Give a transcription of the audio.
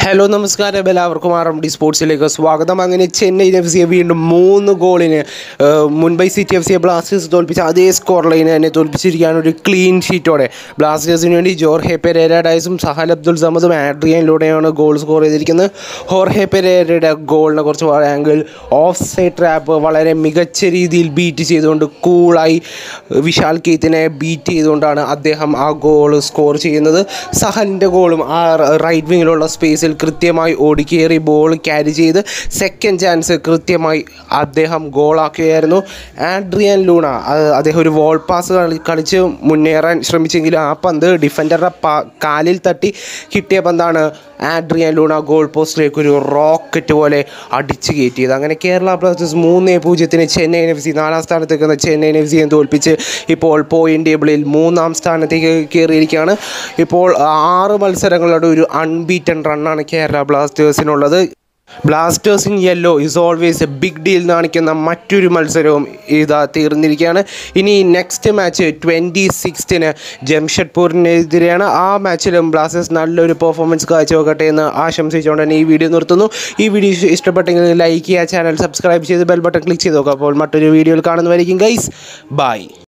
hello നമസ്കാരം എല്ലാവർക്കും R M D സ്പോർട്സിലേക്ക് സ്വാഗതം അങ്ങനെ ചെന്നൈയിൻ എഫ് സിയെ വീണ്ടും മൂന്ന് ഗോളിന് ഏഹ്, മുംബൈ സിറ്റി എഫ് സിയെ ബ്ലാസ്റ്റേഴ്സ് തോൽപ്പിച്ച അതേ സ്കോർ ലൈന് തന്നെ തോൽപ്പിച്ചിരിക്കുകയാണ് ഒരു ക്ലീൻ ഷീറ്റോടെ ബ്ലാസ്റ്റേഴ്സിന് വേണ്ടി ജോർഹെ പെരേര ഡയസും സഹൽ അബ്ദുൾ സമദും ആഡ്രിയനിലൂടെയാണ് ഗോൾ സ്കോർ ചെയ്തിരിക്കുന്നത് ഹോർഹെ പെരേരയുടെ ഗോളിനെ കുറിച്ച് പറയാമെങ്കിൽ ഓഫ് സൈഡ് ട്രാപ്പ് വളരെ മികച്ച രീതിയിൽ ബീറ്റ് ചെയ്തുകൊണ്ട് കൂളായി വിശാൽ കെയ്ത്തിനെ ബീറ്റ് ചെയ്തുകൊണ്ടാണ് അദ്ദേഹം ആ ഗോൾ സ്കോർ ചെയ്യുന്നത് സഹലിൻ്റെ ഗോളും ആ റൈറ്റ് വിങ്ങിലുള്ള സ്പേസിൽ കൃത്യമായി ഓടിക്കേറി ബോൾ ക്യാരി ചെയ്ത് സെക്കൻഡ് ചാൻസ് കൃത്യമായി അദ്ദേഹം ഗോളാക്കുകയായിരുന്നു ആഡ്രിയൻ ലൂണ അത് അദ്ദേഹം ഒരു വോൾ പാസ് കളി കളിച്ച് മുന്നേറാൻ ശ്രമിച്ചെങ്കിലും ആ പന്ത് ഡിഫൻഡറുടെ പാ- കാലിൽ തട്ടി കിട്ടിയ പന്താണ് ആഡ്രിയൻ ലൂണ ഗോൾ പോസ്റ്റിലേക്ക് ഒരു റോക്കറ്റ് പോലെ അടിച്ചു കയറ്റിയത് അങ്ങനെ കേരള ബ്ലാസ്റ്റേഴ്സ് മൂന്ന് പൂജ്യത്തിന് ചെന്നൈയിൻ എഫ് സി നാലാം സ്ഥാനത്ത് നിൽക്കുന്ന ചെന്നൈയിൻ എഫ് സിയെ തോൽപ്പിച്ച് ഇപ്പോൾ പോയിന്റ് ടേബിളിൽ മൂന്നാം സ്ഥാനത്തേക്ക് കയറിയിരിക്കുകയാണ് ഇപ്പോൾ ആറ് മത്സരങ്ങളുടെ ഒരു അൺബീറ്റൻ റണ്ണാണ് കേരള ബ്ലാസ്റ്റേഴ്സിനുള്ളത് Blasters in yellow is always a big deal കാണിക്കുന്ന മറ്റൊരു മത്സരവും ഇതാ തീർന്നിരിക്കുകയാണ് ഇനി നെക്സ്റ്റ് മാച്ച് ട്വൻറ്റി സിക്സ്തിന് ജംഷഡ്പൂരിനെതിരെയാണ് ആ മാച്ചിലും ബ്ലാസ്റ്റേഴ്സ് നല്ലൊരു പെർഫോമൻസ് കാഴ്ചവെക്കട്ടെ എന്ന് ആശംസിച്ചുകൊണ്ട് തന്നെ ഈ വീഡിയോ നിർത്തുന്നു ഈ വീഡിയോ ഇഷ്ടപ്പെട്ടെങ്കിൽ ലൈക്ക് ചെയ്യുക ചാനൽ സബ്സ്ക്രൈബ് ചെയ്ത് ബെൽ ബട്ടൺ ക്ലിക്ക് ചെയ്ത് നോക്കുക അപ്പോൾ മറ്റൊരു വീഡിയോയിൽ കാണുന്നതായിരിക്കും ഗൈസ് ബൈ